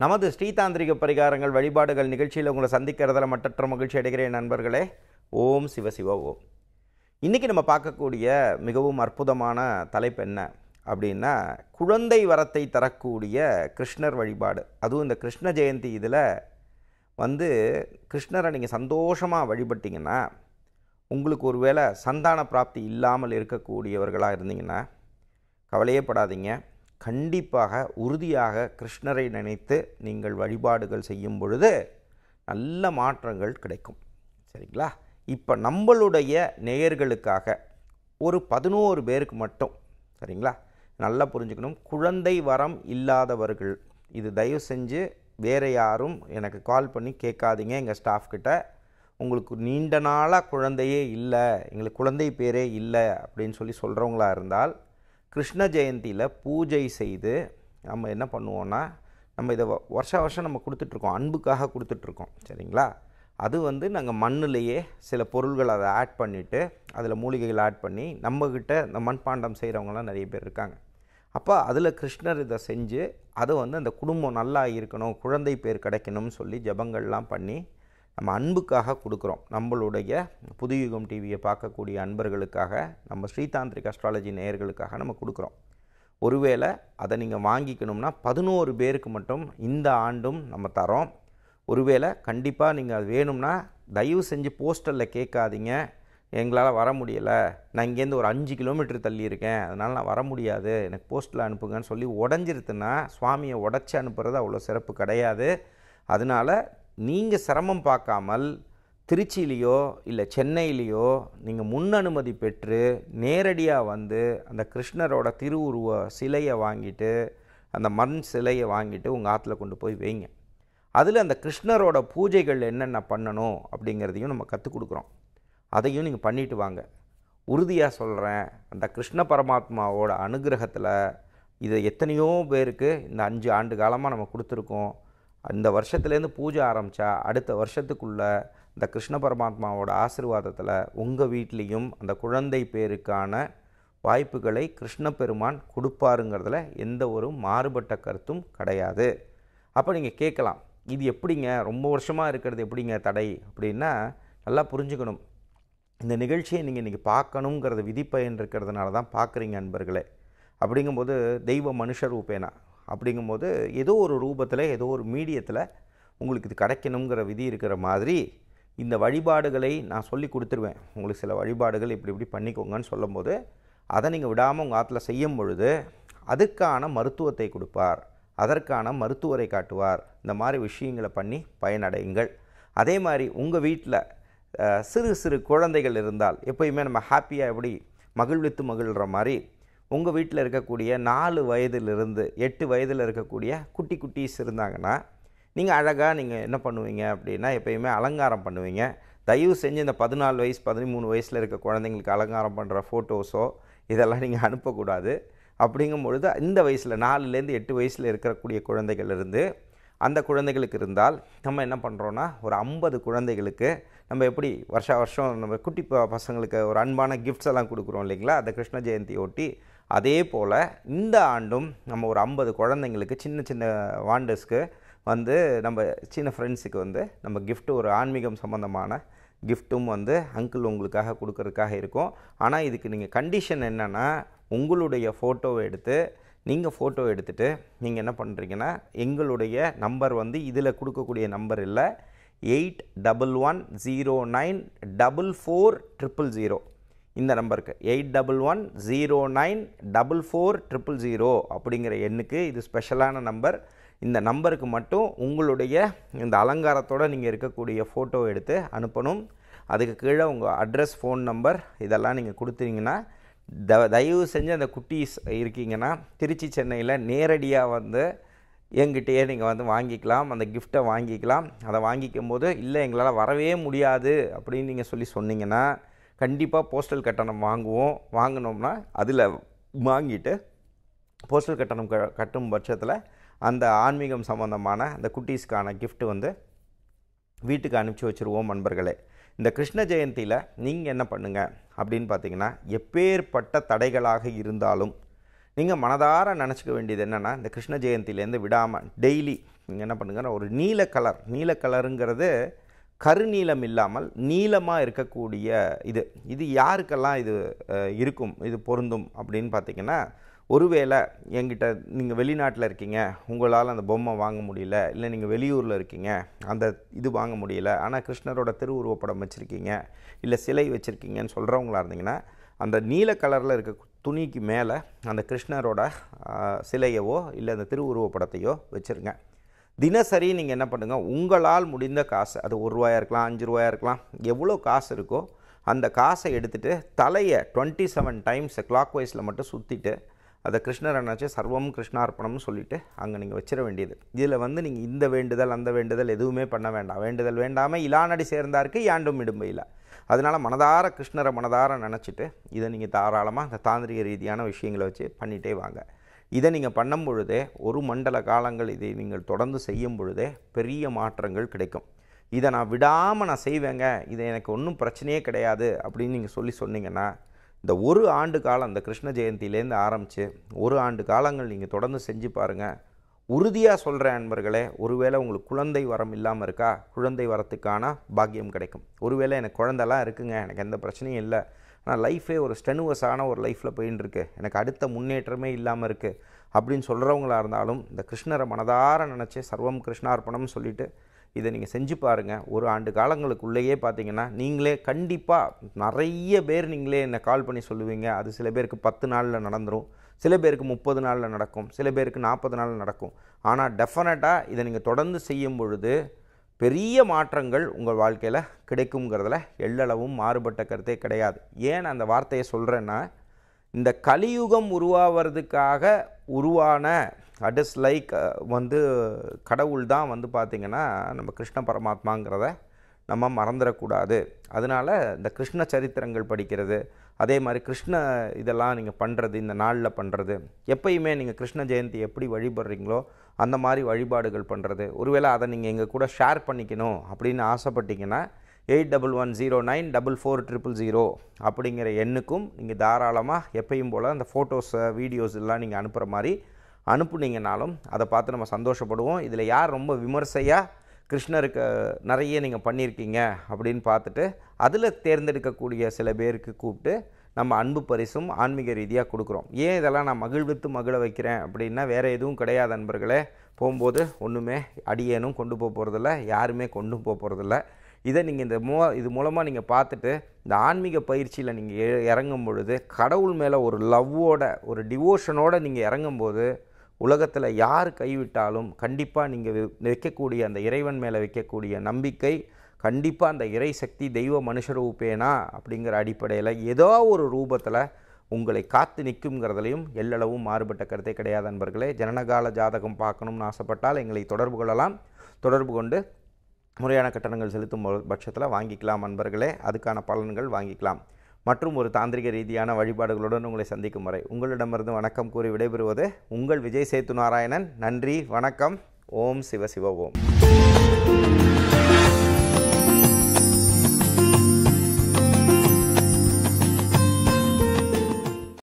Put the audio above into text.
நமது ஸ்ரீதாந்திரிக பரிகாரங்கள் வழிபாடுகள் நிகழ்ச்சியில் உங்களை சந்திக்கிறதுல மட்டற்ற மகிழ்ச்சி அடைகிறேன் நண்பர்களே ஓம் சிவ சிவ ஓம் இன்றைக்கி நம்ம பார்க்கக்கூடிய மிகவும் அற்புதமான தலைப்பு என்ன அப்படின்னா குழந்தை வரத்தை தரக்கூடிய கிருஷ்ணர் வழிபாடு அதுவும் இந்த கிருஷ்ண ஜெயந்தி இதில் வந்து கிருஷ்ணரை நீங்கள் சந்தோஷமாக வழிபட்டிங்கன்னா உங்களுக்கு ஒருவேளை சந்தான பிராப்தி இல்லாமல் இருக்கக்கூடியவர்களாக இருந்தீங்கன்னா கவலையே படாதீங்க கண்டிப்பாக உறுதியாக கிருஷ்ணரை நினைத்து நீங்கள் வழிபாடுகள் செய்யும் பொழுது நல்ல மாற்றங்கள் கிடைக்கும் சரிங்களா இப்போ நம்மளுடைய நேயர்களுக்காக ஒரு பதினோரு பேருக்கு மட்டும் சரிங்களா நல்லா புரிஞ்சுக்கணும் குழந்தை வரம் இல்லாதவர்கள் இது தயவு செஞ்சு வேறு யாரும் எனக்கு கால் பண்ணி கேட்காதீங்க எங்கள் ஸ்டாஃப் கிட்ட உங்களுக்கு நீண்ட நாளாக குழந்தையே இல்லை எங்களுக்கு குழந்தை பேரே இல்லை அப்படின்னு சொல்லி சொல்கிறவங்களா இருந்தால் கிருஷ்ண ஜெயந்தியில் பூஜை செய்து நம்ம என்ன பண்ணுவோன்னா நம்ம இதை வ- வருஷ வருஷம் நம்ம கொடுத்துட்ருக்கோம் அன்புக்காக கொடுத்துட்ருக்கோம் சரிங்களா அது வந்து நாங்கள் மண்ணுலேயே சில பொருள்கள் அதை ஆட் பண்ணிவிட்டு அதில் மூலிகைகள் ஆட் பண்ணி நம்மக்கிட்ட இந்த மண்பாண்டம் செய்கிறவங்கலாம் நிறைய பேர் இருக்காங்க அப்போ அதில் கிருஷ்ணர் இதை செஞ்சு அதை வந்து அந்த குடும்பம் நல்லா இருக்கணும் குழந்தை பேர் கிடைக்கணும்னு சொல்லி ஜபங்கள்லாம் பண்ணி நம்ம அன்புக்காக கொடுக்குறோம் நம்மளுடைய புதுயுகம் டிவியை பார்க்கக்கூடிய அன்பர்களுக்காக நம்ம ஸ்ரீதாந்திரிக் அஸ்ட்ராலஜி நேயர்களுக்காக நம்ம கொடுக்குறோம் ஒருவேளை அதை நீங்கள் வாங்கிக்கணும்னா பதினோரு பேருக்கு மட்டும் இந்த ஆண்டும் நம்ம தரோம் ஒருவேளை கண்டிப்பாக நீங்கள் அது வேணும்னா தயவு செஞ்சு போஸ்டரில் கேட்காதீங்க எங்களால் வர முடியலை நான் இங்கேருந்து ஒரு அஞ்சு கிலோமீட்டர் தள்ளி இருக்கேன் அதனால் நான் வர முடியாது எனக்கு போஸ்ட்டில் அனுப்புங்கன்னு சொல்லி உடஞ்சிருத்துன்னா சுவாமியை உடச்சி அனுப்புறது அவ்வளோ சிறப்பு கிடையாது அதனால் நீங்கள் சிரமம் பார்க்காமல் திருச்சியிலையோ இல்லை சென்னையிலையோ நீங்கள் முன் அனுமதி பெற்று நேரடியாக வந்து அந்த கிருஷ்ணரோட திருவுருவ சிலையை வாங்கிட்டு அந்த மண் சிலையை வாங்கிட்டு உங்கள் ஆற்றுல கொண்டு போய் வைங்க அதில் அந்த கிருஷ்ணரோட பூஜைகள் என்னென்ன பண்ணணும் அப்படிங்கிறதையும் நம்ம கற்றுக் கொடுக்குறோம் அதையும் நீங்கள் பண்ணிட்டு வாங்க உறுதியாக சொல்கிறேன் அந்த கிருஷ்ண பரமாத்மாவோட அனுகிரகத்தில் இதை எத்தனையோ பேருக்கு இந்த அஞ்சு ஆண்டு காலமாக நம்ம கொடுத்துருக்கோம் அந்த வருஷத்துலேருந்து பூஜை ஆரம்பித்தா அடுத்த வருஷத்துக்குள்ளே இந்த கிருஷ்ண பரமாத்மாவோட ஆசீர்வாதத்தில் உங்கள் வீட்லேயும் அந்த குழந்தை பேருக்கான வாய்ப்புகளை கிருஷ்ண பெருமான் கொடுப்பாருங்கிறதுல எந்த ஒரு மாறுபட்ட கருத்தும் கிடையாது அப்போ நீங்கள் கேட்கலாம் இது எப்படிங்க ரொம்ப வருஷமாக இருக்கிறது எப்படிங்க தடை அப்படின்னா நல்லா புரிஞ்சுக்கணும் இந்த நிகழ்ச்சியை நீங்கள் இன்றைக்கி பார்க்கணுங்கிறது விதிப்பயன் இருக்கிறதுனால தான் பார்க்குறீங்க அன்பர்களே அப்படிங்கும்போது தெய்வ மனுஷ ரூபேனா அப்படிங்கும்போது ஏதோ ஒரு ரூபத்தில் ஏதோ ஒரு மீடியத்தில் உங்களுக்கு இது கிடைக்கணுங்கிற விதி இருக்கிற மாதிரி இந்த வழிபாடுகளை நான் சொல்லி கொடுத்துருவேன் உங்களுக்கு சில வழிபாடுகள் இப்படி இப்படி பண்ணிக்கோங்கன்னு சொல்லும்போது அதை நீங்கள் விடாமல் உங்கள் ஆற்றுல செய்யும் பொழுது அதுக்கான மருத்துவத்தை கொடுப்பார் அதற்கான மருத்துவரை காட்டுவார் இந்த மாதிரி விஷயங்களை பண்ணி பயனடையுங்கள் அதே மாதிரி உங்கள் வீட்டில் அஹ், சிறு சிறு குழந்தைகள் இருந்தால் எப்பயுமே நம்ம ஹாப்பியாக எப்படி மகிழ்வித்து மகிழ்கிற மாதிரி உங்கள் வீட்டில் இருக்கக்கூடிய நாலு வயதிலிருந்து எட்டு வயதில் இருக்கக்கூடிய குட்டி குட்டீஸ் இருந்தாங்கன்னா நீங்கள் அழகாக நீங்கள் என்ன பண்ணுவீங்க அப்படின்னா எப்பயுமே அலங்காரம் பண்ணுவீங்க தயவு செஞ்சு இந்த பதினாலு வயசு பதிமூணு வயசில் இருக்க குழந்தைங்களுக்கு அலங்காரம் பண்ணுற ஃபோட்டோஸோ இதெல்லாம் நீங்கள் அனுப்பக்கூடாது அப்படிங்கும் பொழுது இந்த வயசில் நாலுலேருந்து எட்டு வயசில் இருக்கக்கூடிய குழந்தைகள் இருந்து அந்த குழந்தைகளுக்கு இருந்தால் நம்ம என்ன பண்ணுறோன்னா ஒரு ஐம்பது குழந்தைகளுக்கு நம்ம எப்படி வருஷா வருஷம் நம்ம குட்டி ப- பசங்களுக்கு ஒரு அன்பான கிஃப்ட்ஸ் எல்லாம் கொடுக்குறோம் இல்லைங்களா அந்த கிருஷ்ண ஜெயந்தி ஒட்டி அதே போல் இந்த ஆண்டும் நம்ம ஒரு ஐம்பது குழந்தைங்களுக்கு சின்ன சின்ன வாண்டர்ஸ்க்கு வந்து நம்ம சின்ன ஃப்ரெண்ட்ஸுக்கு வந்து நம்ம gift ஒரு ஆன்மீகம் சம்மந்தமான கிஃப்ட்டும் வந்து அங்கிள் உங்களுக்காக கொடுக்கறதுக்காக இருக்கும் ஆனால் இதுக்கு நீங்கள் கண்டிஷன் என்னென்னா உங்களுடைய ஃபோட்டோவை எடுத்து நீங்கள் ஃபோட்டோ எடுத்துகிட்டு நீங்கள் என்ன பண்ணுறீங்கன்னா எங்களுடைய நம்பர் வந்து இதில் கொடுக்கக்கூடிய நம்பர் இல்லை eight double one zero nine double four triple zero இந்த நம்பருக்கு eight double one zero nine double four triple zero அப்படிங்கிற எண்ணுக்கு இது ஸ்பெஷலான நம்பர் இந்த நம்பருக்கு மட்டும் உங்களுடைய இந்த அலங்காரத்தோடு நீங்கள் இருக்கக்கூடிய ஃபோட்டோ எடுத்து அனுப்பணும் அதுக்கு கீழே உங்கள் அட்ரஸ் ஃபோன் நம்பர் இதெல்லாம் நீங்கள் கொடுத்தீங்கன்னா த தயவு செஞ்சு அந்த குட்டீஸ் இருக்கீங்கன்னா திருச்சி சென்னையில் நேரடியாக வந்து என்கிட்டயே நீங்கள் வந்து வாங்கிக்கலாம் அந்த கிஃப்ட்டை வாங்கிக்கலாம் அதை வாங்கிக்கும் போது இல்லை எங்களால் வரவே முடியாது அப்படின்னு நீங்கள் சொல்லி சொன்னீங்கன்னா கண்டிப்பாக போஸ்டல் கட்டணம் வாங்குவோம் வாங்கினோம்னா அதில் வாங்கிட்டு போஸ்டல் கட்டணம் க கட்டும் பட்சத்தில் அந்த ஆன்மீகம் சம்மந்தமான அந்த குட்டீஸ்க்கான gift வந்து வீட்டுக்கு அனுப்பிச்சி வச்சுருவோம் நண்பர்களே இந்த கிருஷ்ண ஜெயந்தியில் நீங்கள் என்ன பண்ணுங்க அப்படின்னு பார்த்தீங்கன்னா எப்பேற்பட்ட தடைகளாக இருந்தாலும் நீங்கள் மனதார நினச்சிக்க வேண்டியது என்னென்னா இந்த கிருஷ்ண ஜெயந்தியிலேருந்து விடாமல் டெய்லி நீங்கள் என்ன பண்ணுங்க ஒரு நீல கலர் நீல கலருங்கிறது கருநீலம் இல்லாமல் நீளமாக இருக்கக்கூடிய இது இது யாருக்கெல்லாம் இது அஹ், இருக்கும் இது பொருந்தும் அப்படின்னு பார்த்தீங்கன்னா ஒருவேளை என்கிட்ட நீங்கள் வெளிநாட்டில் இருக்கீங்க உங்களால் அந்த பொம்மை வாங்க முடியல இல்லை நீங்கள் வெளியூரில் இருக்கீங்க அந்த இது வாங்க முடியல ஆனால் கிருஷ்ணரோட திருவுருவப்படம் வச்சுருக்கீங்க இல்லை சிலை வச்சுருக்கீங்கன்னு சொல்கிறவங்களா இருந்தீங்கன்னா அந்த நீல கலரில் இருக்க துணிக்கு மேலே அந்த கிருஷ்ணரோட ஆஹ், சிலையவோ இல்லை அந்த திருவுருவப்படத்தையோ வச்சுருங்க தினசரி நீங்கள் என்ன பண்ணுங்கள் உங்களால் முடிந்த காசு அது ஒரு ரூபாயா இருக்கலாம் அஞ்சு ரூபாயா இருக்கலாம் எவ்வளோ காசு இருக்கோ அந்த காசை எடுத்துகிட்டு தலையை டுவெண்ட்டி செவன் டைம்ஸ் கிளாக் வைஸில் மட்டும் சுற்றிட்டு அதை கிருஷ்ணர் என்னாச்சு சர்வம் கிருஷ்ணார்ப்பணம்னு சொல்லிட்டு அங்கே நீங்கள் வச்சிட வேண்டியது இதில் வந்து நீங்கள் இந்த வேண்டுதல் அந்த வேண்டுதல் எதுவுமே பண்ண வேண்டாம் வேண்டுதல் வேண்டாமல் இலானடி சேர்ந்தாருக்கு யாண்டும் இடும்பையில் அதனால் மனதார கிருஷ்ணரை மனதார நினச்சிட்டு இதை நீங்கள் தாராளமாக அந்த தாந்திரிக ரீதியான விஷயங்களை வச்சு பண்ணிகிட்டே வாங்க இதை நீங்கள் பண்ணும் பொழுதே ஒரு மண்டல காலங்கள் இதை நீங்கள் தொடர்ந்து செய்யும் பொழுதே பெரிய மாற்றங்கள் கிடைக்கும் இதை நான் விடாமல் நான் செய்வேங்க இது எனக்கு ஒன்றும் பிரச்சனையே கிடையாது அப்படின்னு நீங்கள் சொல்லி சொன்னீங்கன்னா இந்த ஒரு ஆண்டு காலம் இந்த கிருஷ்ண ஜெயந்தியிலேருந்து ஆரம்பித்து ஒரு ஆண்டு காலங்கள் நீங்கள் தொடர்ந்து செஞ்சு பாருங்கள் உறுதியாக சொல்கிறேன் அன்பர்களே ஒருவேளை உங்களுக்கு குழந்தை வரம் இல்லாமல் இருக்கா குழந்தை வரத்துக்கான பாக்கியம் கிடைக்கும் ஒருவேளை எனக்கு குழந்தெல்லாம் இருக்குங்க எனக்கு எந்த பிரச்சனையும் இல்லை ஆனால் லைஃபே ஒரு ஸ்டெனுவஸான ஒரு லைஃப்பில் போயின்னு இருக்கு எனக்கு அடுத்த முன்னேற்றமே இல்லாமல் இருக்குது அப்படின்னு சொல்கிறவங்களா இருந்தாலும் இந்த கிருஷ்ணரை மனதார நினச்சி சர்வம் கிருஷ்ணார்ப்பணம்னு சொல்லிட்டு இதை நீங்கள் செஞ்சு பாருங்கள் ஒரு ஆண்டு காலங்களுக்குள்ளேயே பார்த்தீங்கன்னா நீங்களே கண்டிப்பாக நிறைய பேர் நீங்களே என்னை கால் பண்ணி சொல்லுவீங்க அது சில பேருக்கு பத்து நாளில் நடந்துரும் சில பேருக்கு முப்பது நாளில் நடக்கும் சில பேருக்கு நாற்பது நாளில் நடக்கும் ஆனால் டெஃபினட்டாக இதை நீங்கள் தொடர்ந்து செய்யும் பொழுது பெரிய மாற்றங்கள் உங்கள் வாழ்க்கையில் கிடைக்குங்கிறதுல எள்ளளவும் மாறுபட்ட கருத்தே கிடையாது ஏன் அந்த வார்த்தையை சொல்கிறேன்னா இந்த கலியுகம் உருவாவதுக்காக உருவான அடஸ் லைக் வந்து கடவுள் தான் வந்து பார்த்திங்கன்னா நம்ம கிருஷ்ண பரமாத்மாங்கிறத நம்ம மறந்துடக்கூடாது அதனால் இந்த கிருஷ்ண சரித்திரங்கள் படிக்கிறது அதே மாதிரி கிருஷ்ண இதெல்லாம் நீங்கள் பண்ணுறது இந்த நாளில் பண்ணுறது எப்பயுமே நீங்கள் கிருஷ்ண ஜெயந்தி எப்படி வழிபடுறீங்களோ அந்த மாதிரி வழிபாடுகள் பண்ணுறது ஒருவேளை அதை நீங்கள் எங்கள் கூட ஷேர் பண்ணிக்கணும் அப்படின்னு ஆசைப்பட்டீங்கன்னா eight double one zero nine double four triple zero அப்படிங்கிற எண்ணுக்கும் நீங்கள் தாராளமாக எப்பயும் போல் அந்த ஃபோட்டோஸை வீடியோஸ் எல்லாம் நீங்கள் அனுப்புகிற மாதிரி அனுப்புனீங்கனாலும் அதை பார்த்து நம்ம சந்தோஷப்படுவோம் இதில் யார் ரொம்ப விமர்சையாக கிருஷ்ணருக்கு நிறைய நீங்கள் பண்ணியிருக்கீங்க அப்படின்னு பார்த்துட்டு அதில் தேர்ந்தெடுக்கக்கூடிய சில பேருக்கு கூப்பிட்டு நம்ம அன்பு பரிசும் ஆன்மீக ரீதியாக கொடுக்குறோம் ஏன் இதெல்லாம் நான் மகிழ்வித்து மகிழ வைக்கிறேன் அப்படின்னா வேறு எதுவும் கிடையாது நண்பர்களே போகும்போது ஒன்றுமே அடியேனும் கொண்டு போக போகிறதில்ல யாருமே கொண்டு போக போகிறதில்ல இதை நீங்கள் இந்த மூ இது மூலமாக நீங்கள் பார்த்துட்டு இந்த ஆன்மீக பயிற்சியில் நீங்கள் இறங்கும் பொழுது கடவுள் மேலே ஒரு லவ்வோட ஒரு டிவோஷனோட நீங்கள் இறங்கும்போது உலகத்தில் யார் கைவிட்டாலும் கண்டிப்பாக நீங்கள் வைக்கக்கூடிய அந்த இறைவன் மேலே வைக்கக்கூடிய நம்பிக்கை கண்டிப்பாக அந்த இறை சக்தி தெய்வ மனுஷரூபேனா அப்படிங்கிற அடிப்படையில் ஏதோ ஒரு ரூபத்தில் உங்களை காத்து நிற்குங்கிறதுலையும் எல்லளவும் மாறுபட்ட கருத்தே கிடையாது நண்பர்களே ஜனனகால ஜாதகம் பார்க்கணும்னு ஆசைப்பட்டால் எங்களை தொடர்பு கொள்ளலாம் தொடர்பு கொண்டு முறையான கட்டணங்கள் செலுத்தும் பொ- பட்சத்தில் வாங்கிக்கலாம் நண்பர்களே அதுக்கான பலன்கள் வாங்கிக்கலாம் மற்றும் ஒரு தாந்திரிக ரீதியான வழிபாடுகளுடன் உங்களை சந்திக்கும் வரை உங்களிடமிருந்து வணக்கம் கூறி விடைபெறுவது உங்கள் விஜய் சேத்து நாராயணன் நன்றி வணக்கம் ஓம் சிவ சிவ ஓம்